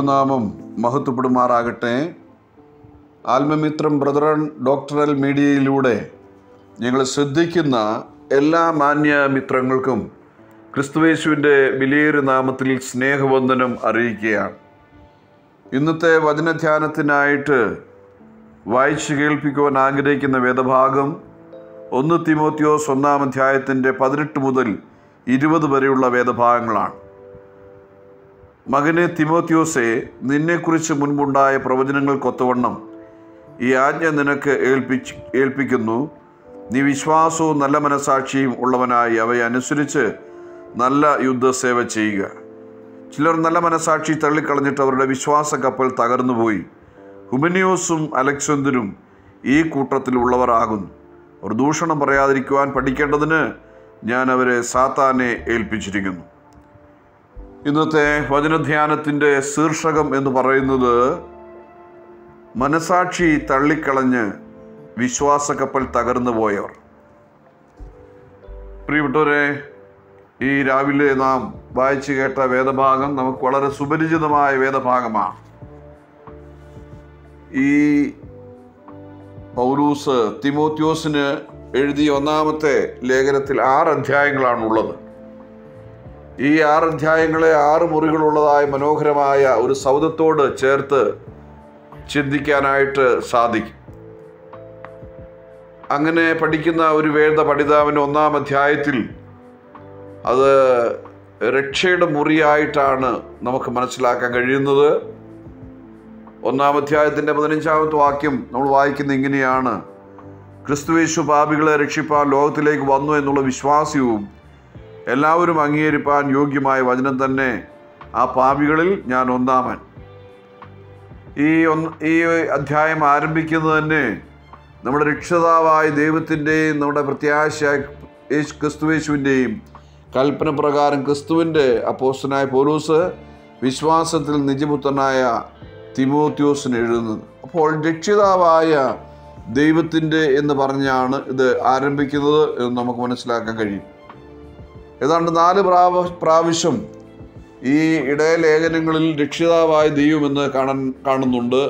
ദൈവനാമം മഹത്വപ്പെടുമാറാകട്ടെ ആത്മമിത്രം brethren doctoral മീഡിയയിലൂടെ ഞങ്ങൾ ശ്രദ്ധിക്കുന്ന എല്ലാ മാന്യ മിത്രങ്ങൾക്കും ക്രിസ്തുവേശുവിൻ്റെ വിലയേറിയ നാമത്തിൽ സ്നേഹവന്ദനം അറിയിക്കുകയാണ് ഇന്നത്തെ വചനധ്യാനത്തിനായിട്ട് വായിച്ചു കേൾപ്പിക്കുവാൻ ആഗ്രഹിക്കുന്ന വേദഭാഗം ഒന്ന് തിമോത്തിയോസ് ഒന്നാം അധ്യായത്തിൻ്റെ പതിനെട്ട് മുതൽ ഇരുപത് വരെയുള്ള വേദഭാഗങ്ങളാണ് മകനെ തിമോത്യോസെ നിന്നെക്കുറിച്ച് മുൻപുണ്ടായ പ്രവചനങ്ങൾക്കൊത്തവണ്ണം ഈ ആജ്ഞ നിനക്ക് ഏൽപ്പിച്ച് ഏൽപ്പിക്കുന്നു നീ വിശ്വാസവും നല്ല മനസാക്ഷിയും ഉള്ളവനായി അവയെ അനുസരിച്ച് നല്ല യുദ്ധസേവ ചെയ്യുക ചിലർ നല്ല മനസാക്ഷി തള്ളിക്കളഞ്ഞിട്ട് അവരുടെ വിശ്വാസ കപ്പൽ തകർന്നുപോയി ഹുമനിയോസും അലക്സന്തരും ഈ കൂട്ടത്തിലുള്ളവർ ആകുന്നു അവർ ദൂഷണം പറയാതിരിക്കുവാൻ പഠിക്കേണ്ടതിന് ഞാൻ അവരെ സാത്താനെ ഏൽപ്പിച്ചിരിക്കുന്നു ഇന്നത്തെ വചനധ്യാനത്തിൻ്റെ ശീർഷകം എന്ന് പറയുന്നത് മനസാക്ഷി തള്ളിക്കളഞ്ഞ് വിശ്വാസ കപ്പൽ തകർന്നു പോയവർ പ്രിയപ്പെട്ടവരെ ഈ രാവിലെ നാം വായിച്ചു കേട്ട വേദഭാഗം നമുക്ക് വളരെ സുപരിചിതമായ വേദഭാഗമാണ് ഈ പൗലൂസ് തിമോത്യോസിന് എഴുതിയ ഒന്നാമത്തെ ലേഖനത്തിൽ ആറ് അധ്യായങ്ങളാണുള്ളത് ഈ ആറ് അധ്യായങ്ങളെ ആറ് മുറികളുള്ളതായ മനോഹരമായ ഒരു സൗദത്തോട് ചേർത്ത് ചിന്തിക്കാനായിട്ട് സാധിക്കും അങ്ങനെ പഠിക്കുന്ന ഒരു വേദ പഠിതാവിന് ഒന്നാം അധ്യായത്തിൽ അത് രക്ഷയുടെ മുറിയായിട്ടാണ് നമുക്ക് മനസ്സിലാക്കാൻ കഴിയുന്നത് ഒന്നാം അധ്യായത്തിൻ്റെ പതിനഞ്ചാമത്തെ വാക്യം നമ്മൾ വായിക്കുന്ന ഇങ്ങനെയാണ് ക്രിസ്തുവേശു പാപികളെ രക്ഷിപ്പാൻ ലോകത്തിലേക്ക് വന്നു എന്നുള്ള വിശ്വാസ്യവും എല്ലാവരും അംഗീകരിപ്പാൻ യോഗ്യമായ വചനം തന്നെ ആ പാപികളിൽ ഞാൻ ഒന്നാമൻ ഈ ഒന്ന് ഈ അധ്യായം ആരംഭിക്കുന്നത് തന്നെ നമ്മുടെ രക്ഷിതാവായ ദൈവത്തിൻ്റെയും നമ്മുടെ പ്രത്യാശ യേശു ക്രിസ്തുവേശുവിൻ്റെയും കൽപ്പന പ്രകാരം ക്രിസ്തുവിൻ്റെ അപ്പോസ്റ്റനായ പോലൂസ് വിശ്വാസത്തിൽ നിജപുത്രനായ തിമോത്യോസിന് എഴുതുന്നത് അപ്പോൾ രക്ഷിതാവായ ദൈവത്തിൻ്റെ എന്ന് പറഞ്ഞാണ് ഇത് ആരംഭിക്കുന്നത് എന്ന് നമുക്ക് മനസ്സിലാക്കാൻ കഴിയും ഏതാണ്ട് നാല് പ്രാവ പ്രാവശ്യം ഈ ഇടയലേഖനങ്ങളിൽ രക്ഷിതാവായ ദൈവമെന്ന് കാണാൻ കാണുന്നുണ്ട്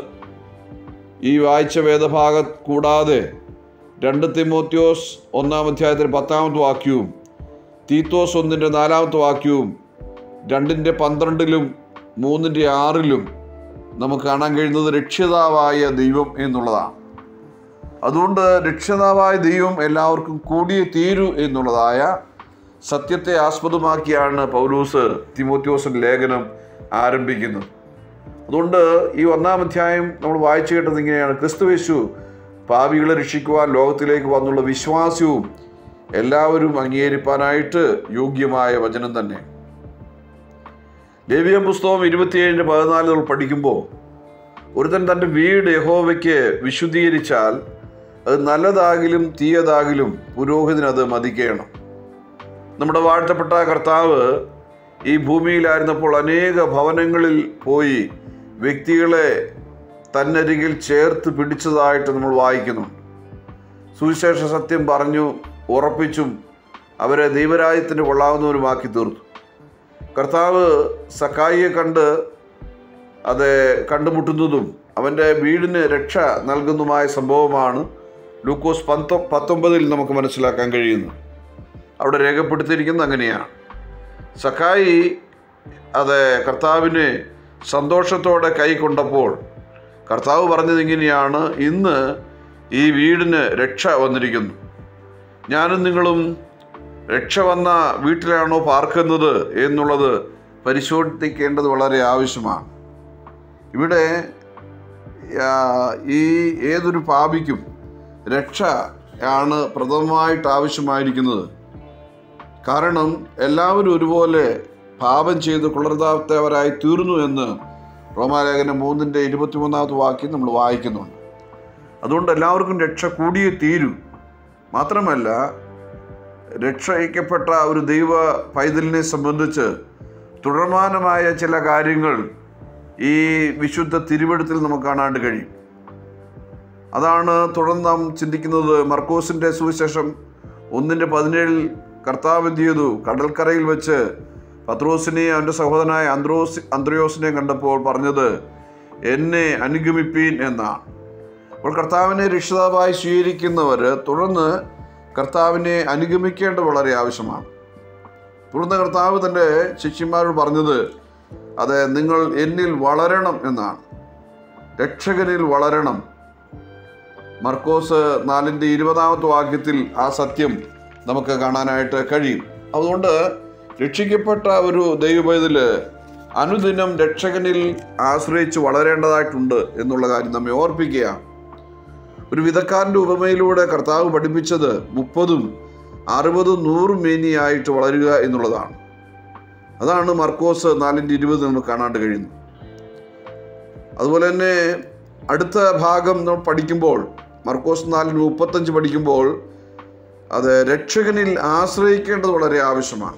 ഈ വായിച്ച വേദഭാഗ കൂടാതെ രണ്ട് തിമോത്യോസ് ഒന്നാം അധ്യായത്തിൽ പത്താമത്തെ വാക്യവും തീത്തോസ് ഒന്നിൻ്റെ നാലാമത്തെ വാക്യവും രണ്ടിൻ്റെ പന്ത്രണ്ടിലും മൂന്നിൻ്റെ ആറിലും നമുക്ക് കാണാൻ കഴിയുന്നത് രക്ഷിതാവായ ദൈവം എന്നുള്ളതാണ് അതുകൊണ്ട് രക്ഷിതാവായ ദൈവം എല്ലാവർക്കും കൂടിയേ തീരൂ എന്നുള്ളതായ സത്യത്തെ ആസ്പദമാക്കിയാണ് പൗലൂസ് തിമോത്യോസിൻ്റെ ലേഖനം ആരംഭിക്കുന്നത് അതുകൊണ്ട് ഈ ഒന്നാം അധ്യായം നമ്മൾ വായിച്ചു കേട്ടത് ഇങ്ങനെയാണ് ക്രിസ്തുവേശു പാപികളെ രക്ഷിക്കുവാൻ ലോകത്തിലേക്ക് വന്നുള്ള വിശ്വാസവും എല്ലാവരും അംഗീകരിപ്പാനായിട്ട് യോഗ്യമായ വചനം തന്നെ ലേവിയ പുസ്തകം ഇരുപത്തിയേഴിൻ്റെ പതിനാല് നമ്മൾ പഠിക്കുമ്പോൾ ഒരുത്തൻ തൻ്റെ വീട് യഹോവയ്ക്ക് വിശുദ്ധീകരിച്ചാൽ അത് നല്ലതാകിലും തീയതാകിലും പുരോഹിതന് അത് മതിക്കണം നമ്മുടെ വാഴ്ത്തപ്പെട്ട കർത്താവ് ഈ ഭൂമിയിലായിരുന്നപ്പോൾ അനേക ഭവനങ്ങളിൽ പോയി വ്യക്തികളെ തന്നരികിൽ ചേർത്ത് പിടിച്ചതായിട്ട് നമ്മൾ വായിക്കുന്നു സുവിശേഷ സത്യം പറഞ്ഞു ഉറപ്പിച്ചും അവരെ ദൈവരാജ്യത്തിന് കൊള്ളാവുന്നവരുമാക്കി തീർത്തു കർത്താവ് സക്കായിയെ കണ്ട് അത് കണ്ടുമുട്ടുന്നതും അവൻ്റെ വീടിന് രക്ഷ നൽകുന്നതുമായ സംഭവമാണ് ലൂക്കോസ് പന്തൊ പത്തൊമ്പതിൽ നമുക്ക് മനസ്സിലാക്കാൻ കഴിയുന്നത് അവിടെ രേഖപ്പെടുത്തിയിരിക്കുന്നത് അങ്ങനെയാണ് സക്കായി അത് കർത്താവിനെ സന്തോഷത്തോടെ കൈക്കൊണ്ടപ്പോൾ കർത്താവ് പറഞ്ഞത് ഇങ്ങനെയാണ് ഇന്ന് ഈ വീടിന് രക്ഷ വന്നിരിക്കുന്നു ഞാനും നിങ്ങളും രക്ഷ വന്ന വീട്ടിലാണോ പാർക്കുന്നത് എന്നുള്ളത് പരിശോധിക്കേണ്ടത് വളരെ ആവശ്യമാണ് ഇവിടെ ഈ ഏതൊരു പാപിക്കും രക്ഷ ആണ് പ്രഥമമായിട്ട് ആവശ്യമായിരിക്കുന്നത് കാരണം എല്ലാവരും ഒരുപോലെ പാപം ചെയ്ത് കുളർത്താത്തവരായി തീർന്നു എന്ന് റോമാലേഖനം മൂന്നിൻ്റെ ഇരുപത്തിമൂന്നാമത്തെ വാക്യം നമ്മൾ വായിക്കുന്നുണ്ട് അതുകൊണ്ട് എല്ലാവർക്കും രക്ഷ കൂടിയേ തീരൂ മാത്രമല്ല രക്ഷയിക്കപ്പെട്ട ഒരു ദൈവ പൈതലിനെ സംബന്ധിച്ച് തുടർമാനമായ ചില കാര്യങ്ങൾ ഈ വിശുദ്ധ തിരുവെടുത്തിൽ നമുക്ക് കാണാണ്ട് കഴിയും അതാണ് തുടർന്ന് നാം ചിന്തിക്കുന്നത് മർക്കോസിൻ്റെ സുവിശേഷം ഒന്നിൻ്റെ പതിനേഴിൽ കർത്താവ് എന്ത് ചെയ്തു കടൽക്കരയിൽ വെച്ച് പത്രോസിനെയും അവൻ്റെ സഹോദരനായ അന്ത്രോസ് അന്ത്രയോസിനെയും കണ്ടപ്പോൾ പറഞ്ഞത് എന്നെ അനുഗമിപ്പീൻ എന്നാണ് അപ്പോൾ കർത്താവിനെ രക്ഷിതാവായി സ്വീകരിക്കുന്നവർ തുടർന്ന് കർത്താവിനെ അനുഗമിക്കേണ്ടത് വളരെ ആവശ്യമാണ് തുടർന്ന് കർത്താവ് തൻ്റെ ശിഷ്യന്മാരോട് പറഞ്ഞത് അത് നിങ്ങൾ എന്നിൽ വളരണം എന്നാണ് രക്ഷകനിൽ വളരണം മർക്കോസ് നാലിൻ്റെ ഇരുപതാമത്തെ വാക്യത്തിൽ ആ സത്യം നമുക്ക് കാണാനായിട്ട് കഴിയും അതുകൊണ്ട് രക്ഷിക്കപ്പെട്ട ഒരു ദൈവപൈതല് അനുദിനം രക്ഷകനിൽ ആശ്രയിച്ച് വളരേണ്ടതായിട്ടുണ്ട് എന്നുള്ള കാര്യം നമ്മെ ഓർപ്പിക്കുക ഒരു വിധക്കാരൻ്റെ ഉപമയിലൂടെ കർത്താവ് പഠിപ്പിച്ചത് മുപ്പതും അറുപതും നൂറും മേനിയായിട്ട് വളരുക എന്നുള്ളതാണ് അതാണ് മർക്കോസ് നാലിൻ്റെ ഇരുപത് നമുക്ക് കാണാണ്ട് കഴിയുന്നു അതുപോലെ തന്നെ അടുത്ത ഭാഗം നമ്മൾ പഠിക്കുമ്പോൾ മർക്കോസ് നാലിന് മുപ്പത്തഞ്ച് പഠിക്കുമ്പോൾ അത് രക്ഷകനിൽ ആശ്രയിക്കേണ്ടത് വളരെ ആവശ്യമാണ്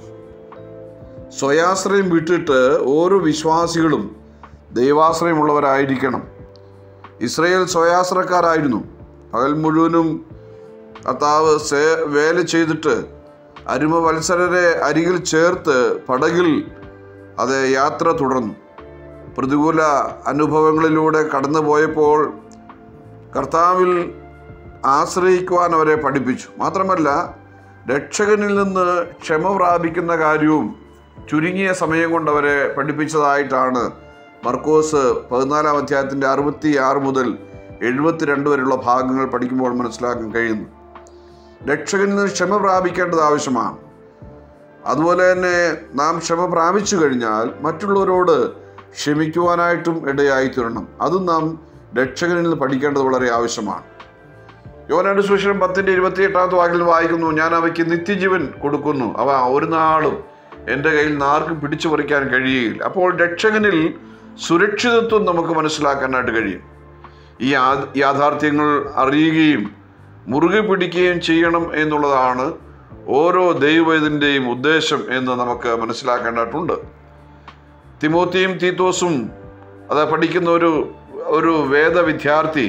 സ്വയാശ്രയം വിട്ടിട്ട് ഓരോ വിശ്വാസികളും ദൈവാശ്രയമുള്ളവരായിരിക്കണം ഇസ്രയേൽ സ്വയാശ്രക്കാരായിരുന്നു പകൽ മുഴുവനും കർത്താവ് സേ വേല ചെയ്തിട്ട് അരുമ വത്സരരെ അരികിൽ ചേർത്ത് പടകിൽ അത് യാത്ര തുടർന്നു പ്രതികൂല അനുഭവങ്ങളിലൂടെ കടന്നു പോയപ്പോൾ കർത്താവിൽ ആശ്രയിക്കുവാൻ അവരെ പഠിപ്പിച്ചു മാത്രമല്ല രക്ഷകനിൽ നിന്ന് ക്ഷമ പ്രാപിക്കുന്ന കാര്യവും ചുരുങ്ങിയ സമയം കൊണ്ട് അവരെ പഠിപ്പിച്ചതായിട്ടാണ് മർക്കോസ് പതിനാലാം അധ്യായത്തിൻ്റെ അറുപത്തി ആറ് മുതൽ എഴുപത്തിരണ്ട് വരെയുള്ള ഭാഗങ്ങൾ പഠിക്കുമ്പോൾ മനസ്സിലാക്കാൻ കഴിയുന്നു രക്ഷകനിൽ നിന്ന് ക്ഷമ പ്രാപിക്കേണ്ടത് ആവശ്യമാണ് അതുപോലെ തന്നെ നാം ക്ഷമ പ്രാപിച്ചു കഴിഞ്ഞാൽ മറ്റുള്ളവരോട് ക്ഷമിക്കുവാനായിട്ടും ഇടയായിത്തീരണം അതും നാം രക്ഷകനിൽ നിന്ന് പഠിക്കേണ്ടത് വളരെ ആവശ്യമാണ് യോനാട് സുശേഷം പത്തിൻ്റെ ഇരുപത്തി എട്ടാമത്തെ വാക്കിൽ വായിക്കുന്നു ഞാൻ അവയ്ക്ക് നിത്യജീവൻ കൊടുക്കുന്നു അവ ഒരു നാളും എൻ്റെ കയ്യിൽ നിന്ന് ആർക്കും പിടിച്ചു പറിക്കാൻ കഴിയുകയില്ല അപ്പോൾ രക്ഷകനിൽ സുരക്ഷിതത്വം നമുക്ക് മനസ്സിലാക്കാനായിട്ട് കഴിയും ഈ യാ- യാഥാർത്ഥ്യങ്ങൾ അറിയുകയും മുറുകെ പിടിക്കുകയും ചെയ്യണം എന്നുള്ളതാണ് ഓരോ ദൈവത്തിൻ്റെയും ഉദ്ദേശം എന്ന് നമുക്ക് മനസ്സിലാക്കേണ്ടതായിട്ടുണ്ട് തിമോത്തിയും തീത്തോസും അത് പഠിക്കുന്ന ഒരു ഒരു വേദ വിദ്യാർത്ഥി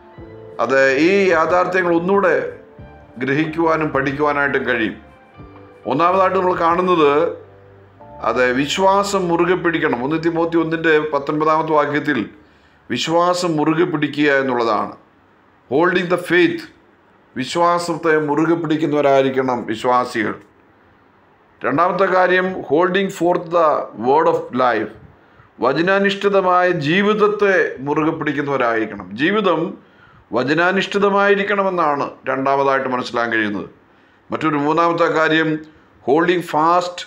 അത് ഈ യാഥാർത്ഥ്യങ്ങൾ ഒന്നുകൂടെ ഗ്രഹിക്കുവാനും പഠിക്കുവാനായിട്ടും കഴിയും ഒന്നാമതായിട്ട് നമ്മൾ കാണുന്നത് അത് വിശ്വാസം മുറുകെ പിടിക്കണം ഒന്ന് തിമോത്തി ഒന്നിൻ്റെ പത്തൊൻപതാമത്തെ വാക്യത്തിൽ വിശ്വാസം മുറുകെ പിടിക്കുക എന്നുള്ളതാണ് ഹോൾഡിംഗ് ദ ഫെയ്ത്ത് വിശ്വാസത്തെ മുറുകെ പിടിക്കുന്നവരായിരിക്കണം വിശ്വാസികൾ രണ്ടാമത്തെ കാര്യം holding forth the word of life വചനാനിഷ്ഠിതമായ ജീവിതത്തെ മുറുകെ പിടിക്കുന്നവരായിരിക്കണം ജീവിതം വചനാനിഷ്ഠിതമായിരിക്കണമെന്നാണ് രണ്ടാമതായിട്ട് മനസ്സിലാക്കാൻ കഴിയുന്നത് മറ്റൊരു മൂന്നാമത്തെ കാര്യം holding fast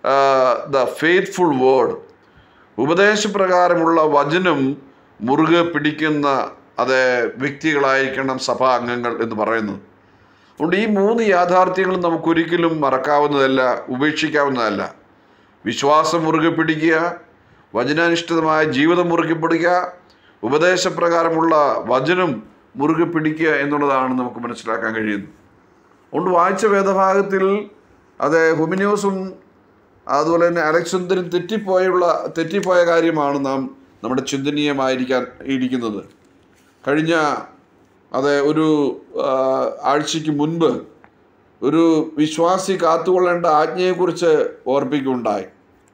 the faithful word ഉപദേശപ്രകാരമുള്ള വചനം മുറുകെ പിടിക്കുന്ന അത് വ്യക്തികളായിരിക്കണം സഭാ അംഗങ്ങൾ എന്ന് പറയുന്നത് അതുകൊണ്ട് ഈ മൂന്ന് യാഥാർത്ഥ്യങ്ങളും നമുക്കൊരിക്കലും മറക്കാവുന്നതല്ല ഉപേക്ഷിക്കാവുന്നതല്ല വിശ്വാസം മുറുകെ പിടിക്കുക വചനാനിഷ്ഠിതമായ ജീവിതം മുറുകെ പിടിക്കുക ഉപദേശപ്രകാരമുള്ള വചനം മുറുകെ പിടിക്കുക എന്നുള്ളതാണ് നമുക്ക് മനസ്സിലാക്കാൻ കഴിയുന്നത് അതുകൊണ്ട് വായിച്ച വേദഭാഗത്തിൽ അത് ഹുമിനിയോസും അതുപോലെ തന്നെ അലക്സന്തരും തെറ്റിപ്പോയുള്ള തെറ്റിപ്പോയ കാര്യമാണ് നാം നമ്മുടെ ചിന്തനീയമായിരിക്കാൻ ഇരിക്കുന്നത് കഴിഞ്ഞ അത് ഒരു ആ, ആഴ്ചയ്ക്ക് മുൻപ് ഒരു വിശ്വാസി കാത്തുകൊള്ളേണ്ട ആജ്ഞയെക്കുറിച്ച് ഓർപ്പിക്കുകയുണ്ടായി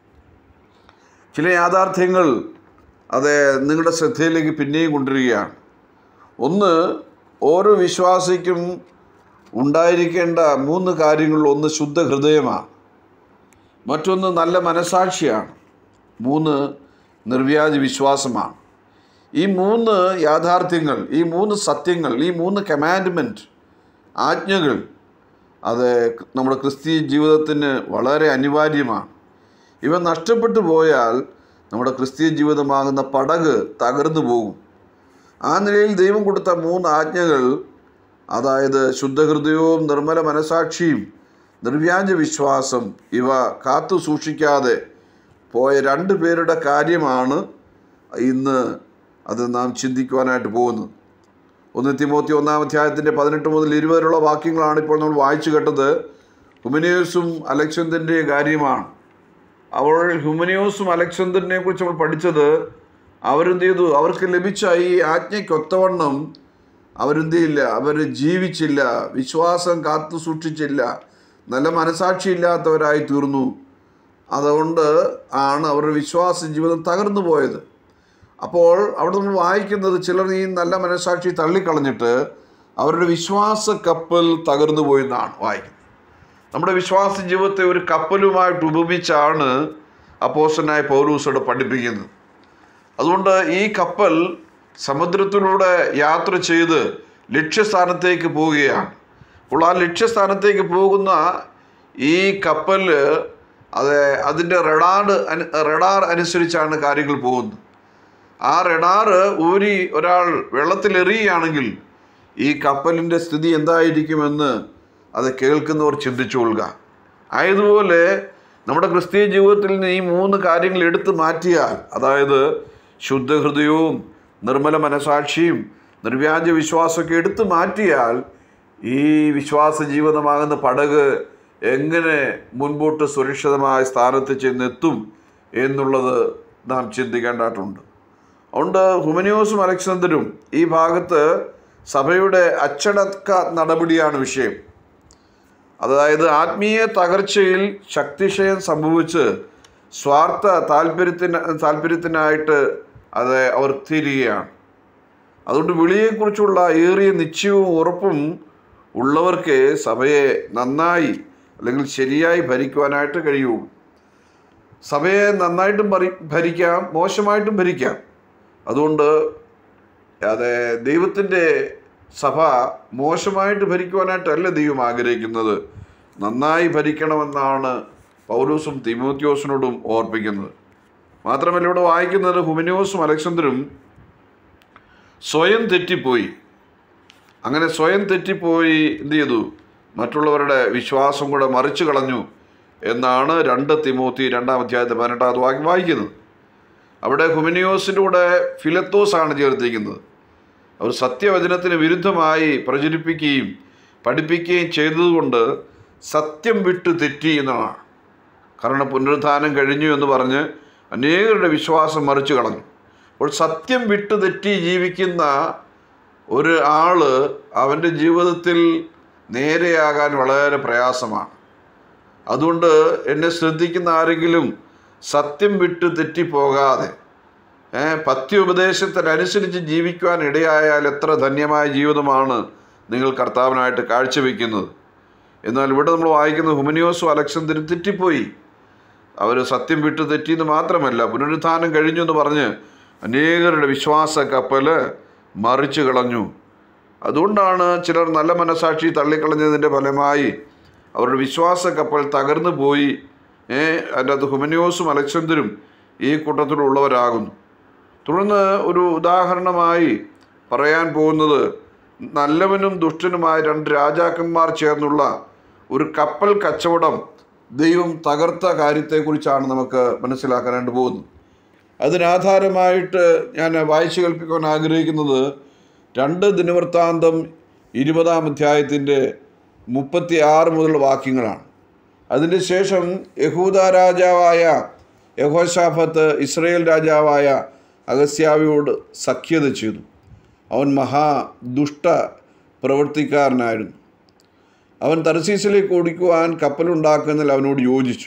ചില യാഥാർത്ഥ്യങ്ങൾ അത് നിങ്ങളുടെ ശ്രദ്ധയിലേക്ക് പിന്നെയും കൊണ്ടുവരികയാണ് ഒന്ന് ഓരോ വിശ്വാസിക്കും ഉണ്ടായിരിക്കേണ്ട മൂന്ന് കാര്യങ്ങളിൽ ഒന്ന് ശുദ്ധ ഹൃദയമാണ് മറ്റൊന്ന് നല്ല മനസാക്ഷിയാണ് മൂന്ന് നിർവ്യാജ വിശ്വാസമാണ് ഈ മൂന്ന് യാഥാർത്ഥ്യങ്ങൾ ഈ മൂന്ന് സത്യങ്ങൾ ഈ മൂന്ന് കമാൻഡ്മെൻറ്റ് ആജ്ഞകൾ അത് നമ്മുടെ ക്രിസ്തീയ ജീവിതത്തിന് വളരെ അനിവാര്യമാണ് ഇവ നഷ്ടപ്പെട്ടു പോയാൽ നമ്മുടെ ക്രിസ്തീയ ജീവിതമാകുന്ന പടക് തകർന്നു പോകും ആ നിലയിൽ ദൈവം കൊടുത്ത മൂന്ന് ആജ്ഞകൾ അതായത് ശുദ്ധഹൃദയവും നിർമ്മല മനസാക്ഷിയും നിർവ്യാജ വിശ്വാസം ഇവ കാത്തു സൂക്ഷിക്കാതെ പോയ രണ്ട് പേരുടെ കാര്യമാണ് ഇന്ന് അത് നാം ചിന്തിക്കുവാനായിട്ട് പോകുന്നത് ഒന്ന് തിമോത്തി ഒന്നാം അധ്യായത്തിൻ്റെ പതിനെട്ട് മുതൽ ഇരുപതിലുള്ള വാക്യങ്ങളാണ് ഇപ്പോൾ നമ്മൾ വായിച്ചു കേട്ടത് ഹുമനിയോസും അലക്സന്തൻ്റെ കാര്യമാണ് അവൾ ഹ്യൂമനിയോസും അലക്സാണ്ടറിനെ കുറിച്ച് നമ്മൾ പഠിച്ചത് അവരെന്ത് ചെയ്തു അവർക്ക് ലഭിച്ച ഈ ആജ്ഞയ്ക്കൊത്തവണ്ണം അവരെന്ത് ചെയ്യില്ല അവർ ജീവിച്ചില്ല വിശ്വാസം കാത്തു സൂക്ഷിച്ചില്ല നല്ല മനസാക്ഷിയില്ലാത്തവരായി തീർന്നു അതുകൊണ്ട് ആണ് അവരുടെ വിശ്വാസ ജീവിതം തകർന്നു പോയത് അപ്പോൾ അവിടെ നമ്മൾ വായിക്കുന്നത് ചിലർ ഈ നല്ല മനസാക്ഷി തള്ളിക്കളഞ്ഞിട്ട് അവരുടെ വിശ്വാസ കപ്പൽ തകർന്നു പോയെന്നാണ് വായിക്കുന്നത് നമ്മുടെ വിശ്വാസ ജീവിതത്തെ ഒരു കപ്പലുമായിട്ട് ഉപമിച്ചാണ് അപ്പോസ്റ്റനായ പൗരൂസോട് പഠിപ്പിക്കുന്നത് അതുകൊണ്ട് ഈ കപ്പൽ സമുദ്രത്തിലൂടെ യാത്ര ചെയ്ത് ലക്ഷ്യസ്ഥാനത്തേക്ക് പോവുകയാണ് അപ്പോൾ ആ ലക്ഷ്യസ്ഥാനത്തേക്ക് പോകുന്ന ഈ കപ്പൽ അത് അതിൻ്റെ റഡാർ അനു റഡാർ അനുസരിച്ചാണ് കാര്യങ്ങൾ പോകുന്നത് ആ റഡാറ് ഊരി ഒരാൾ വെള്ളത്തിലെറിയുകയാണെങ്കിൽ ഈ കപ്പലിൻ്റെ സ്ഥിതി എന്തായിരിക്കുമെന്ന് അത് കേൾക്കുന്നവർ ചിന്തിച്ചു കൊള്ളുക ആയതുപോലെ നമ്മുടെ ക്രിസ്തീയ ജീവിതത്തിൽ നിന്ന് ഈ മൂന്ന് കാര്യങ്ങൾ എടുത്തു മാറ്റിയാൽ അതായത് ശുദ്ധഹൃദയവും നിർമ്മല മനസാക്ഷിയും നിർവ്യാജ വിശ്വാസമൊക്കെ എടുത്തു മാറ്റിയാൽ ഈ വിശ്വാസ ജീവിതമാകുന്ന പടക് എങ്ങനെ മുൻപോട്ട് സുരക്ഷിതമായ സ്ഥാനത്ത് ചെന്നെത്തും എന്നുള്ളത് നാം ചിന്തിക്കേണ്ടതായിട്ടുണ്ട് അതുകൊണ്ട് ഹുമനിയോസും അലക്സാണ്ടറും ഈ ഭാഗത്ത് സഭയുടെ അച്ചടക്ക നടപടിയാണ് വിഷയം അതായത് ആത്മീയ തകർച്ചയിൽ ശക്തിക്ഷയം സംഭവിച്ച് സ്വാർത്ഥ താല്പര്യത്തിന് താല്പര്യത്തിനായിട്ട് അത് അവർ തിരികെയാണ് അതുകൊണ്ട് വിളിയെക്കുറിച്ചുള്ള ഏറിയ നിശ്ചയവും ഉറപ്പും ഉള്ളവർക്ക് സഭയെ നന്നായി അല്ലെങ്കിൽ ശരിയായി ഭരിക്കുവാനായിട്ട് കഴിയുള്ളൂ സഭയെ നന്നായിട്ടും ഭരി ഭരിക്കാം മോശമായിട്ടും ഭരിക്കാം അതുകൊണ്ട് അതെ ദൈവത്തിൻ്റെ സഭ മോശമായിട്ട് ഭരിക്കുവാനായിട്ടല്ല ദൈവം ആഗ്രഹിക്കുന്നത് നന്നായി ഭരിക്കണമെന്നാണ് പൗലൂസും തിമോത്യോസിനോടും ഓർപ്പിക്കുന്നത് മാത്രമല്ല ഇവിടെ വായിക്കുന്നത് ഹുമിനോസും അലക്സണ്ടറും സ്വയം തെറ്റിപ്പോയി അങ്ങനെ സ്വയം തെറ്റിപ്പോയി എന്ത് ചെയ്തു മറ്റുള്ളവരുടെ വിശ്വാസം കൂടെ മറിച്ചു കളഞ്ഞു എന്നാണ് രണ്ട് തിമോത്തി രണ്ടാം അധ്യായത്തെ പതിനെട്ടാമത് വാക്യം വായിക്കുന്നത് അവിടെ ഹുമിനിയോസിൻ്റെ കൂടെ ഫിലത്തോസ് ആണ് ചേർത്തിരിക്കുന്നത് അവർ സത്യവചനത്തിന് വിരുദ്ധമായി പ്രചരിപ്പിക്കുകയും പഠിപ്പിക്കുകയും ചെയ്തതുകൊണ്ട് സത്യം വിട്ടു തെറ്റി എന്നതാണ് കാരണം പുനരുത്ഥാനം കഴിഞ്ഞു എന്ന് പറഞ്ഞ് അനേകരുടെ വിശ്വാസം മറിച്ചു കളഞ്ഞു അപ്പോൾ സത്യം വിട്ടു തെറ്റി ജീവിക്കുന്ന ഒരു ആള് അവൻ്റെ ജീവിതത്തിൽ നേരെയാകാൻ വളരെ പ്രയാസമാണ് അതുകൊണ്ട് എന്നെ ശ്രദ്ധിക്കുന്ന ആരെങ്കിലും സത്യം വിട്ട് തെറ്റിപ്പോകാതെ ഏ, പത്യോപദേശത്തിനനുസരിച്ച് ജീവിക്കുവാൻ ഇടയായാൽ എത്ര ധന്യമായ ജീവിതമാണ് നിങ്ങൾ കർത്താവിനായിട്ട് കാഴ്ചവെക്കുന്നത് എന്നാൽ ഇവിടെ നമ്മൾ വായിക്കുന്ന ഹുമനിയോസും അലക്സന്തരും തെറ്റിപ്പോയി അവർ സത്യം വിട്ട് തെറ്റിയെന്ന് മാത്രമല്ല പുനരുത്ഥാനം കഴിഞ്ഞു എന്ന് പറഞ്ഞ് അനേകരുടെ വിശ്വാസ കപ്പൽ മറിച്ചു കളഞ്ഞു അതുകൊണ്ടാണ് ചിലർ നല്ല മനസാക്ഷി തള്ളിക്കളഞ്ഞതിൻ്റെ ഫലമായി അവരുടെ വിശ്വാസ കപ്പൽ തകർന്നു പോയി ഏ അതിൻ്റെ അകത്ത് ഹുമനിയോസും അലക്സന്തരും ഈ കൂട്ടത്തിലുള്ളവരാകുന്നു തുടർന്ന് ഒരു ഉദാഹരണമായി പറയാൻ പോകുന്നത് നല്ലവനും ദുഷ്ടനുമായ രണ്ട് രാജാക്കന്മാർ ചേർന്നുള്ള ഒരു കപ്പൽ കച്ചവടം ദൈവം തകർത്ത കാര്യത്തെക്കുറിച്ചാണ് നമുക്ക് മനസ്സിലാക്കാനായിട്ട് പോകുന്നത് അതിനാധാരമായിട്ട് ഞാൻ വായിച്ചു കേൾപ്പിക്കാൻ ആഗ്രഹിക്കുന്നത് രണ്ട് ദിനവൃത്താന്തം ഇരുപതാം അധ്യായത്തിൻ്റെ മുപ്പത്തി ആറ് മുതലുള്ള വാക്യങ്ങളാണ് അതിന് ശേഷം യഹൂദ രാജാവായ യഹോശാഫത്ത് ഇസ്രയേൽ രാജാവായ അഗസ്യാവിയോട് സഖ്യത ചെയ്തു അവൻ മഹാ ദുഷ്ട പ്രവൃത്തിക്കാരനായിരുന്നു അവൻ തർസീസിലേക്ക് ഓടിക്കുവാൻ കപ്പലുണ്ടാക്കുന്നതിൽ അവനോട് യോജിച്ചു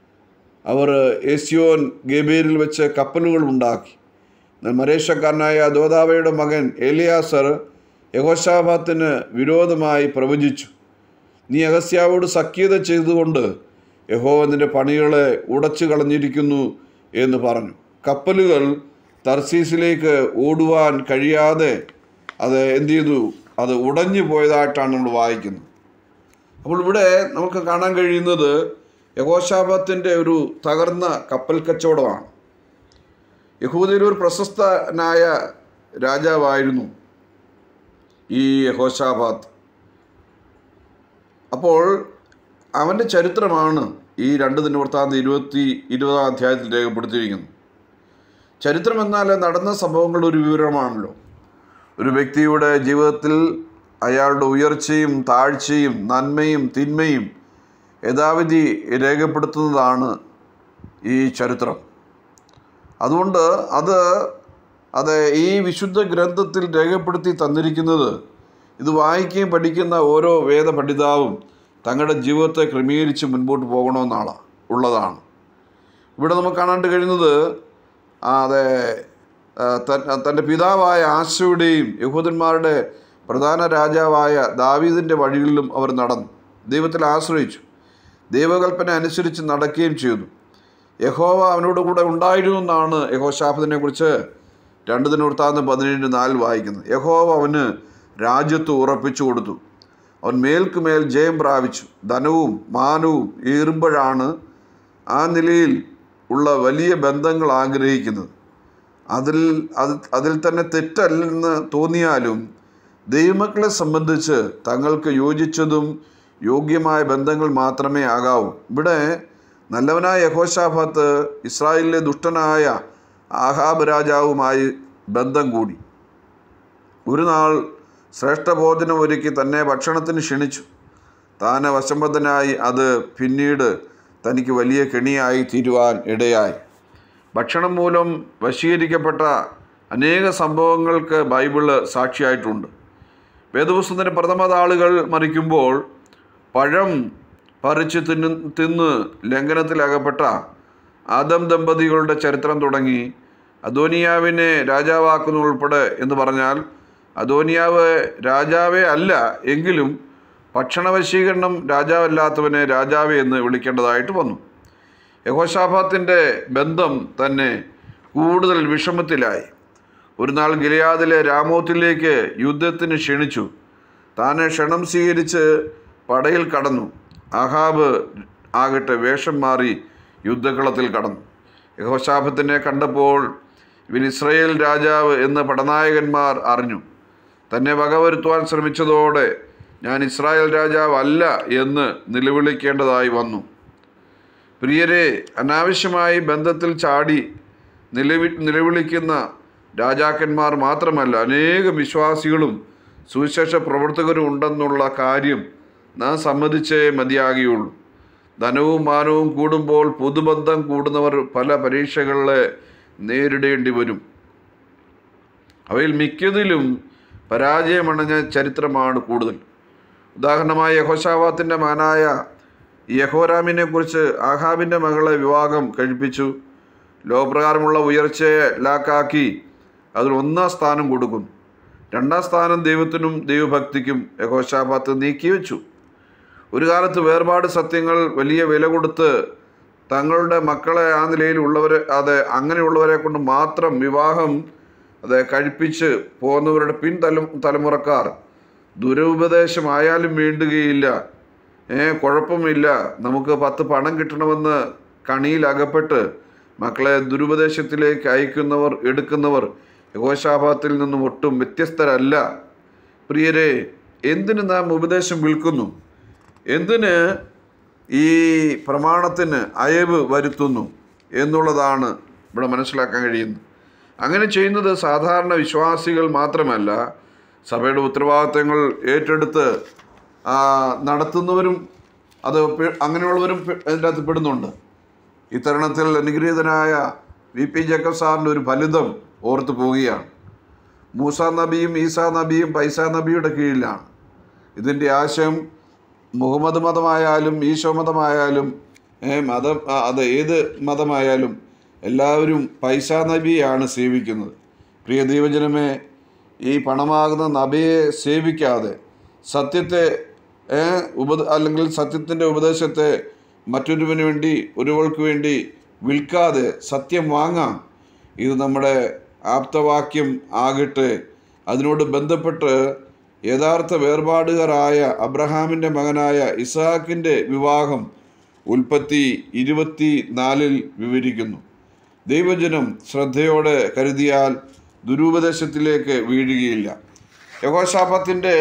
അവർ എസ്യോൻ ഗബേരിൽ വെച്ച് കപ്പലുകൾ ഉണ്ടാക്കി എന്നാൽ മരേഷക്കാരനായ ദോദാവയുടെ മകൻ എലിയാസർ യഹോശാഫാത്തിന് വിരോധമായി പ്രവചിച്ചു നീ അഗസ്യാവോട് സഖ്യത ചെയ്തുകൊണ്ട് യഹോവ നിന്റെ പണികളെ ഉടച്ചു കളഞ്ഞിരിക്കുന്നു എന്ന് പറഞ്ഞു കപ്പലുകൾ തർസീസിലേക്ക് ഓടുവാൻ കഴിയാതെ അത് എന്ത് ചെയ്തു അത് ഉടഞ്ഞു പോയതായിട്ടാണ് നമ്മൾ വായിക്കുന്നത് അപ്പോൾ ഇവിടെ നമുക്ക് കാണാൻ കഴിയുന്നത് യഹോശാപത്തിൻ്റെ ഒരു തകർന്ന കപ്പൽ കച്ചവടമാണ് യഹൂദയിൽ ഒരു പ്രശസ്തനായ രാജാവായിരുന്നു ഈ യഹോശാബാത്ത് അപ്പോൾ അവൻ്റെ ചരിത്രമാണ് ഈ രണ്ട് ദിനവൃത്താന്ത ഇരുപത്തി ഇരുപതാം അധ്യായത്തിൽ രേഖപ്പെടുത്തിയിരിക്കുന്നത് ചരിത്രം എന്നാൽ നടന്ന സംഭവങ്ങളുടെ ഒരു വിവരമാണല്ലോ ഒരു വ്യക്തിയുടെ ജീവിതത്തിൽ അയാളുടെ ഉയർച്ചയും താഴ്ചയും നന്മയും തിന്മയും യഥാവിധി രേഖപ്പെടുത്തുന്നതാണ് ഈ ചരിത്രം അതുകൊണ്ട് അത് അത് ഈ വിശുദ്ധ ഗ്രന്ഥത്തിൽ രേഖപ്പെടുത്തി തന്നിരിക്കുന്നത് ഇത് വായിക്കുകയും പഠിക്കുന്ന ഓരോ വേദ പഠിതാവും തങ്ങളുടെ ജീവിതത്തെ ക്രമീകരിച്ച് മുൻപോട്ട് പോകണമെന്നാണ് ഉള്ളതാണ് ഇവിടെ നമുക്ക് കാണാണ്ട് കഴിയുന്നത് ആ, അതെ ആ, തൻ- തൻ്റെ പിതാവായ ആശയുടെയും യഹൂദന്മാരുടെ പ്രധാന രാജാവായ ദാവീദിൻ്റെ വഴികളിലും അവർ നടന്നു ദൈവത്തിൽ ആശ്രയിച്ചു ദൈവകൽപ്പന അനുസരിച്ച് നടക്കുകയും ചെയ്തു യഹോവ അവനോട് കൂടെ ഉണ്ടായിരുന്നു എന്നാണ് യഹോശാഫത്തിനെ കുറിച്ച് രണ്ട് ദിനവൃത്താന്ന് പതിനേഴ് നാലിൽ വായിക്കുന്നത് യഹോവ അവന് രാജ്യത്ത് ഉറപ്പിച്ചു കൊടുത്തു അവൻ മേൽക്കുമേൽ ജയം പ്രാപിച്ചു ധനവും മാനവും ഏറുമ്പോഴാണ് ആ നിലയിൽ ഉള്ള വലിയ ബന്ധങ്ങൾ ആഗ്രഹിക്കുന്നത് അതിൽ അത് അതിൽ തന്നെ തെറ്റല്ലെന്ന് തോന്നിയാലും ദൈവമക്കളെ സംബന്ധിച്ച് തങ്ങൾക്ക് യോജിച്ചതും യോഗ്യമായ ബന്ധങ്ങൾ മാത്രമേ ആകാവൂ ഇവിടെ നല്ലവനായ യഹോശാഫാത്ത് ഇസ്രായേലിലെ ദുഷ്ടനായ ആഹാബ് രാജാവുമായി ബന്ധം കൂടി ഒരു നാൾ ശ്രേഷ്ഠഭോജനം ഒരുക്കി തന്നെ ഭക്ഷണത്തിന് ക്ഷണിച്ചു താൻ വശംബദ്ധനായി അത് പിന്നീട് തനിക്ക് വലിയ കെണിയായി തീരുവാൻ ഇടയായി ഭക്ഷണം മൂലം വശീകരിക്കപ്പെട്ട അനേക സംഭവങ്ങൾക്ക് ബൈബിള് സാക്ഷിയായിട്ടുണ്ട് വേദപുസ്തകത്തിൻ്റെ പ്രഥമ താളുകൾ മറിക്കുമ്പോൾ പഴം പറിച്ച് തിന്നു തിന്ന് ലംഘനത്തിലകപ്പെട്ട ആദം ദമ്പതികളുടെ ചരിത്രം തുടങ്ങി അദോനിയാവിനെ രാജാവാക്കുന്നു ഉൾപ്പെടെ എന്ന് പറഞ്ഞാൽ അദോനിയാവ് രാജാവേ അല്ല എങ്കിലും ഭക്ഷണവശീകരണം രാജാവല്ലാത്തവനെ രാജാവേ എന്ന് വിളിക്കേണ്ടതായിട്ട് വന്നു യഹോശാഫാത്തിൻ്റെ ബന്ധം തന്നെ കൂടുതൽ വിഷമത്തിലായി ഒരു നാൾ ഗിലിയാദിലെ രാമോത്തിലേക്ക് യുദ്ധത്തിന് ക്ഷണിച്ചു താനെ ക്ഷണം സ്വീകരിച്ച് പടയിൽ കടന്നു അഹാബ് ആകട്ടെ വേഷം മാറി യുദ്ധക്കളത്തിൽ കടന്നു യഹോശാഫത്തിനെ കണ്ടപ്പോൾ ഇവൻ ഇസ്രയേൽ രാജാവ് എന്ന് പടനായകന്മാർ അറിഞ്ഞു തന്നെ വകവരുത്തുവാൻ ശ്രമിച്ചതോടെ ഞാൻ ഇസ്രായേൽ രാജാവ് അല്ല എന്ന് നിലവിളിക്കേണ്ടതായി വന്നു പ്രിയരെ അനാവശ്യമായി ബന്ധത്തിൽ ചാടി നിലവി നിലവിളിക്കുന്ന രാജാക്കന്മാർ മാത്രമല്ല അനേകം വിശ്വാസികളും സുവിശേഷ പ്രവർത്തകരും ഉണ്ടെന്നുള്ള കാര്യം നാം സമ്മതിച്ചേ മതിയാകുകയുള്ളൂ ധനവും മാനവും കൂടുമ്പോൾ പൊതുബന്ധം കൂടുന്നവർ പല പരീക്ഷകളെ നേരിടേണ്ടി വരും അവയിൽ മിക്കതിലും പരാജയമണഞ്ഞ ചരിത്രമാണ് കൂടുതൽ ഉദാഹരണമായി യഹോശാവാത്തിൻ്റെ മകനായ യഹോരാമിനെ കുറിച്ച് ആഹാബിൻ്റെ മകളെ വിവാഹം കഴിപ്പിച്ചു ലോകപ്രകാരമുള്ള ഉയർച്ചയെ ലാക്കാക്കി അതിൽ ഒന്നാം സ്ഥാനം കൊടുക്കുന്നു രണ്ടാം സ്ഥാനം ദൈവത്തിനും ദൈവഭക്തിക്കും യഹോശാപാത്ത് നീക്കിവെച്ചു ഒരു കാലത്ത് വേർപാട് സത്യങ്ങൾ വലിയ വില കൊടുത്ത് തങ്ങളുടെ മക്കളെ ആ നിലയിൽ ഉള്ളവരെ അതെ അങ്ങനെയുള്ളവരെ കൊണ്ട് മാത്രം വിവാഹം അതെ കഴിപ്പിച്ച് പോകുന്നവരുടെ പിൻ തല തലമുറക്കാർ ദുരുപദേശമായാലും വേണ്ടുകയില്ല ഏ കുഴപ്പമില്ല നമുക്ക് പത്ത് പണം കിട്ടണമെന്ന് കണിയിൽ അകപ്പെട്ട് മക്കളെ ദുരുപദേശത്തിലേക്ക് അയക്കുന്നവർ എടുക്കുന്നവർ യഹോശാപാത്തിൽ നിന്നും ഒട്ടും വ്യത്യസ്തരല്ല പ്രിയരെ എന്തിന് നാം ഉപദേശം വിൽക്കുന്നു എന്തിന് ഈ പ്രമാണത്തിന് അയവ് വരുത്തുന്നു എന്നുള്ളതാണ് ഇവിടെ മനസ്സിലാക്കാൻ കഴിയുന്നത് അങ്ങനെ ചെയ്യുന്നത് സാധാരണ വിശ്വാസികൾ മാത്രമല്ല സഭയുടെ ഉത്തരവാദിത്തങ്ങൾ ഏറ്റെടുത്ത് ആ, നടത്തുന്നവരും അത് പെ- അങ്ങനെയുള്ളവരും പെ- അതിൻ്റെ അകത്ത് പെടുന്നുണ്ട് ഇത്തരുണത്തിൽ അനുഗ്രഹീതനായ വി പി ജേക്കബ് സാറിൻ്റെ ഒരു ഫലിതം ഓർത്തു പോവുകയാണ് മൂസ നബിയും ഈസാ നബിയും പൈസ നബിയുടെ കീഴിലാണ് ഇതിൻ്റെ ആശയം മുഹമ്മദ് മതമായാലും ഈശോ മതമായാലും ഏ, മതം ആ, അത് ഏത് മതമായാലും എല്ലാവരും പൈസ നബിയാണ് സേവിക്കുന്നത് പ്രിയ ദൈവജനമേ ഈ പണമാകുന്ന നബിയെ സേവിക്കാതെ സത്യത്തെ ഏ, ഉപ അല്ലെങ്കിൽ സത്യത്തിൻ്റെ ഉപദേശത്തെ മറ്റൊരുവന് വേണ്ടി ഒരുവൾക്ക് വേണ്ടി വിൽക്കാതെ സത്യം വാങ്ങാം ഇത് നമ്മുടെ ആപ്തവാക്യം ആകട്ടെ അതിനോട് ബന്ധപ്പെട്ട് യഥാർത്ഥ വേർപാടുകാരായ അബ്രഹാമിൻ്റെ മകനായ ഇസാക്കിൻ്റെ വിവാഹം ഉൽപ്പത്തി ഇരുപത്തി നാലിൽ വിവരിക്കുന്നു ദൈവജനം ശ്രദ്ധയോടെ കരുതിയാൽ ദുരുപദേശത്തിലേക്ക് വീഴുകയില്ല യഹോശാപത്തിൻ്റെ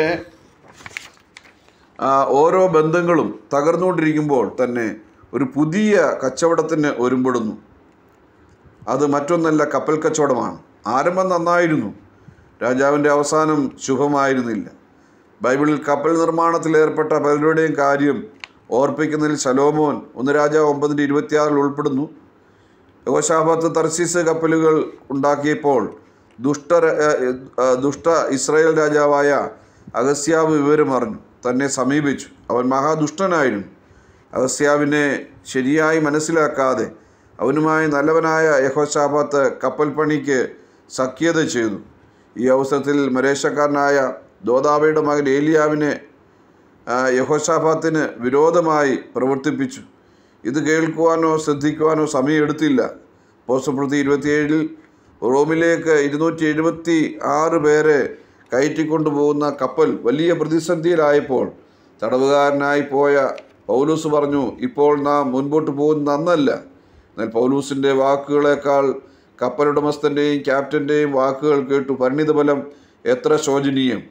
ഓരോ ബന്ധങ്ങളും തകർന്നുകൊണ്ടിരിക്കുമ്പോൾ തന്നെ ഒരു പുതിയ കച്ചവടത്തിന് ഒരുമ്പെടുന്നു അത് മറ്റൊന്നല്ല കപ്പൽ കച്ചവടമാണ് ആരംഭം നന്നായിരുന്നു രാജാവിൻ്റെ അവസാനം ശുഭമായിരുന്നില്ല ബൈബിളിൽ കപ്പൽ നിർമ്മാണത്തിൽ ഏർപ്പെട്ട പലരുടെയും കാര്യം ഓർപ്പിക്കുന്നതിൽ ശലോമോൻ ഒന്ന് രാജാവ് ഒമ്പതിൻ്റെ ഇരുപത്തിയാറിൽ ഉൾപ്പെടുന്നു യോശാബത്ത് തർസീസ് കപ്പലുകൾ ഉണ്ടാക്കിയപ്പോൾ ദുഷ്ട ദുഷ്ട ഇസ്രായേൽ രാജാവായ അഗസ്യാവ് വിവരം അറിഞ്ഞു തന്നെ സമീപിച്ചു അവൻ മഹാദുഷ്ടനായിരുന്നു അഗസ്യാവിനെ ശരിയായി മനസ്സിലാക്കാതെ അവനുമായി നല്ലവനായ യഹോശാപാത്ത് കപ്പൽ പണിക്ക് സഖ്യത ചെയ്തു ഈ അവസരത്തിൽ മരേശക്കാരനായ ദോദാവയുടെ മകൻ ഏലിയാവിനെ ആ, യഹോശാഫാത്തിന് വിരോധമായി പ്രവർത്തിപ്പിച്ചു ഇത് കേൾക്കുവാനോ ശ്രദ്ധിക്കുവാനോ സമയമെടുത്തില്ല പോസ്റ്റപ്രതി ഇരുപത്തിയേഴിൽ റോമിലേക്ക് ഇരുന്നൂറ്റി എഴുപത്തി ആറ് പേരെ കയറ്റിക്കൊണ്ടു പോകുന്ന കപ്പൽ വലിയ പ്രതിസന്ധിയിലായപ്പോൾ തടവുകാരനായി പോയ പൗലൂസ് പറഞ്ഞു ഇപ്പോൾ നാം മുൻപോട്ട് പോകുന്നത് നന്നല്ല എന്നാൽ പൗലൂസിൻ്റെ വാക്കുകളേക്കാൾ കപ്പലുടമസ്ഥൻ്റെയും ക്യാപ്റ്റൻ്റെയും വാക്കുകൾ കേട്ടു പരിണിതഫലം എത്ര ശോചനീയം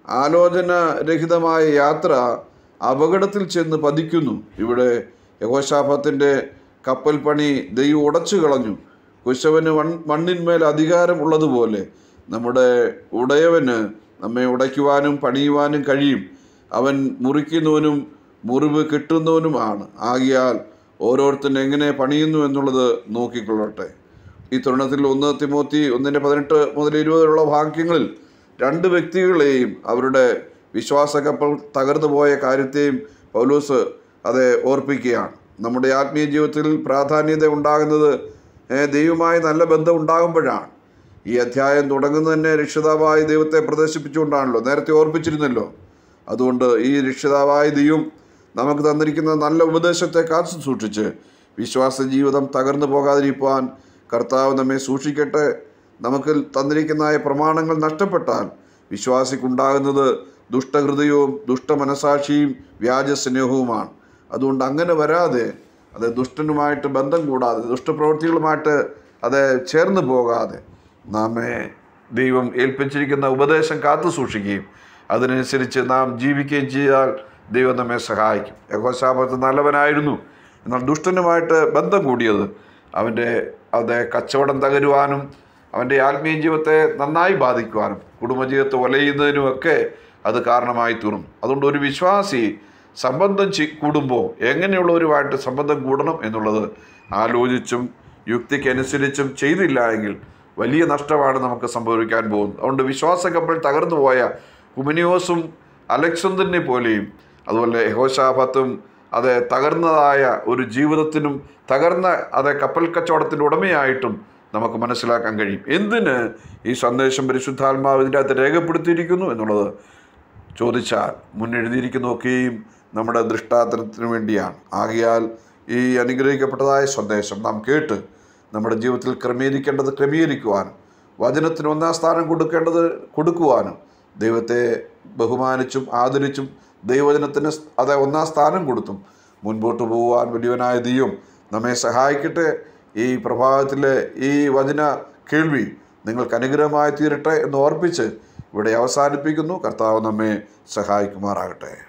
ആലോചനാരഹിതമായ യാത്ര അപകടത്തിൽ ചെന്ന് പതിക്കുന്നു ഇവിടെ യഹോശാഫത്തിൻ്റെ കപ്പൽ പണി ദൈവം ഉടച്ചു കളഞ്ഞു കുശവന് മൺ മണ്ണിന്മേൽ അധികാരം ഉള്ളതുപോലെ നമ്മുടെ ഉടയവന് നമ്മെ ഉടയ്ക്കുവാനും പണിയുവാനും കഴിയും അവൻ മുറിക്കുന്നവനും മുറിവ് കിട്ടുന്നവനുമാണ് ആകിയാൽ ഓരോരുത്തരും എങ്ങനെ പണിയുന്നു എന്നുള്ളത് നോക്കിക്കൊള്ളട്ടെ ഈ തരുണത്തിൽ ഒന്ന് തിമോത്തി ഒന്നിൻ്റെ പതിനെട്ട് മുതൽ ഇരുപതിലുള്ള വാക്യങ്ങളിൽ രണ്ട് വ്യക്തികളെയും അവരുടെ വിശ്വാസ കപ്പൽ തകർന്നു പോയ കാര്യത്തെയും പൗലൂസ് അത് ഓർപ്പിക്കുകയാണ് നമ്മുടെ ആത്മീയ ജീവിതത്തിൽ പ്രാധാന്യത ഉണ്ടാകുന്നത് ഏ, ദൈവമായി നല്ല ബന്ധം ഉണ്ടാകുമ്പോഴാണ് ഈ അധ്യായം തുടങ്ങുന്നത് തന്നെ രക്ഷിതാവായ ദൈവത്തെ പ്രദർശിപ്പിച്ചുകൊണ്ടാണല്ലോ നേരത്തെ ഓർപ്പിച്ചിരുന്നല്ലോ അതുകൊണ്ട് ഈ രക്ഷിതാവായ ദൈവം നമുക്ക് തന്നിരിക്കുന്ന നല്ല ഉപദേശത്തെ കാത്തു സൂക്ഷിച്ച് വിശ്വാസ ജീവിതം തകർന്നു പോകാതിരിക്കുവാൻ കർത്താവ് നമ്മെ സൂക്ഷിക്കട്ടെ നമുക്ക് തന്നിരിക്കുന്ന പ്രമാണങ്ങൾ നഷ്ടപ്പെട്ടാൽ വിശ്വാസിക്കുണ്ടാകുന്നത് ദുഷ്ടഹൃദയവും ദുഷ്ടമനസാക്ഷിയും വ്യാജസ്നേഹവുമാണ് അതുകൊണ്ട് അങ്ങനെ വരാതെ അത് ദുഷ്ടനുമായിട്ട് ബന്ധം കൂടാതെ ദുഷ്ടപ്രവൃത്തികളുമായിട്ട് അത് ചേർന്ന് പോകാതെ നാമെ ദൈവം ഏൽപ്പിച്ചിരിക്കുന്ന ഉപദേശം കാത്തു സൂക്ഷിക്കുകയും അതിനനുസരിച്ച് നാം ജീവിക്കുകയും ചെയ്താൽ ദൈവം നമ്മെ സഹായിക്കും യഹോശാപത്ത് നല്ലവനായിരുന്നു എന്നാൽ ദുഷ്ടനുമായിട്ട് ബന്ധം കൂടിയത് അവൻ്റെ അത് കച്ചവടം തകരുവാനും അവൻ്റെ ആത്മീയ ജീവിതത്തെ നന്നായി ബാധിക്കുവാനും കുടുംബജീവിതത്തെ വലയുന്നതിനുമൊക്കെ അത് കാരണമായി തീർന്നു അതുകൊണ്ട് ഒരു വിശ്വാസി സംബന്ധം ചെ- കൂടുമ്പോൾ എങ്ങനെയുള്ളവരുമായിട്ട് സംബന്ധം കൂടണം എന്നുള്ളത് ആലോചിച്ചും യുക്തിക്കനുസരിച്ചും ചെയ്തില്ല എങ്കിൽ വലിയ നഷ്ടമാണ് നമുക്ക് സംഭവിക്കാൻ പോകുന്നത് അതുകൊണ്ട് വിശ്വാസ കപ്പൽ തകർന്നു പോയ ഹുമനിയോസും അലക്സന്തറിനെ പോലെയും അതുപോലെ യഹോശാഫത്തും അത് തകർന്നതായ ഒരു ജീവിതത്തിനും തകർന്ന അത് കപ്പൽ കച്ചവടത്തിൻ്റെ ഉടമയായിട്ടും നമുക്ക് മനസ്സിലാക്കാൻ കഴിയും എന്തിന് ഈ സന്ദേശം പരിശുദ്ധാത്മാവ് ഇതിൻ്റെ അകത്ത് രേഖപ്പെടുത്തിയിരിക്കുന്നു എന്നുള്ളത് ചോദിച്ചാൽ മുന്നെഴുതിയിരിക്കുന്നതൊക്കെയും നമ്മുടെ ദൃഷ്ടാന്തരത്തിന് വേണ്ടിയാണ് ആകയാൽ ഈ അനുഗ്രഹിക്കപ്പെട്ടതായ സന്ദേശം നാം കേട്ട് നമ്മുടെ ജീവിതത്തിൽ ക്രമീകരിക്കേണ്ടത് ക്രമീകരിക്കുവാനും വചനത്തിന് ഒന്നാം സ്ഥാനം കൊടുക്കേണ്ടത് കൊടുക്കുവാനും ദൈവത്തെ ബഹുമാനിച്ചും ആദരിച്ചും ദൈവവചനത്തിന് അത് ഒന്നാം സ്ഥാനം കൊടുത്തും മുൻപോട്ട് പോകുവാൻ വലിയവനായ ദൈവം നമ്മെ സഹായിക്കട്ടെ ഈ പ്രഭാതത്തിലെ ഈ വചന കേൾവി നിങ്ങൾക്ക് അനുഗ്രഹമായി തീരട്ടെ എന്ന് ഓർപ്പിച്ച് ഇവിടെ അവസാനിപ്പിക്കുന്നു കർത്താവ് നമ്മെ സഹായിക്കുമാറാകട്ടെ